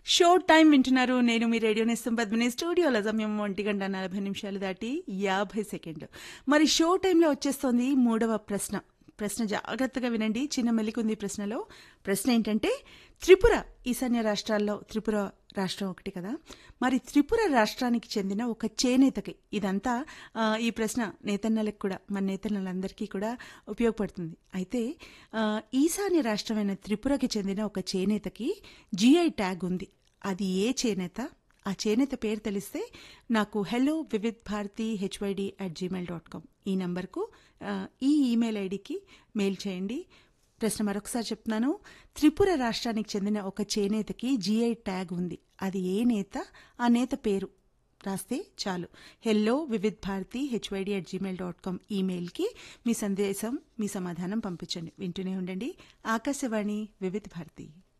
show time వింటున్నారు నేను మీ radio నేస్తం పద్మిని స్టూడియోలో సమయం ఒంటి గంట నలభై నిమిషాలు దాటి యాభై సెకండ్ మరి షో టైంలో వచ్చేస్తోంది మూడవ ప్రశ్న ప్రశ్న జాగ్రత్తగా వినండి చిన్న మెలికుంది ప్రశ్నలో ప్రశ్న ఏంటంటే త్రిపుర ఈశాన్య రాష్ట్రాల్లో త్రిపుర రాష్ట్రం ఒకటి కదా మరి త్రిపుర రాష్ట్రానికి చెందిన ఒక చేనేతకి ఇదంతా ఆ, ఈ ప్రశ్న నేతన్నలకు కూడా మన నేతన్నలందరికీ కూడా ఉపయోగపడుతుంది అయితే ఆ, ఈశాన్య రాష్ట్రమైన త్రిపురకి చెందిన ఒక చేనేతకి జిఐ ట్యాగ్ ఉంది అది ఏ చేనేత ఆ చేనేత పేరు తెలిస్తే నాకు hello Vividh Bharati HYD at gmail dot com ఈ నంబర్కు ఆ, ఈ ఈమెయిల్ ఐడికి మెయిల్ చేయండి ప్రశ్న మరొకసారి చెప్తున్నాను త్రిపుర రాష్ట్రానికి చెందిన ఒక చేనేతకి జిఐ ట్యాగ్ ఉంది అది ఏ నేత ఆ నేత పేరు రాస్తే చాలు hello Vividh Bharati HYD at gmail dot com ఈమెయిల్కి మీ సందేశం మీ సమాధానం పంపించండి వింటూనే ఉండండి ఆకాశవాణి వివిధ్ భారతి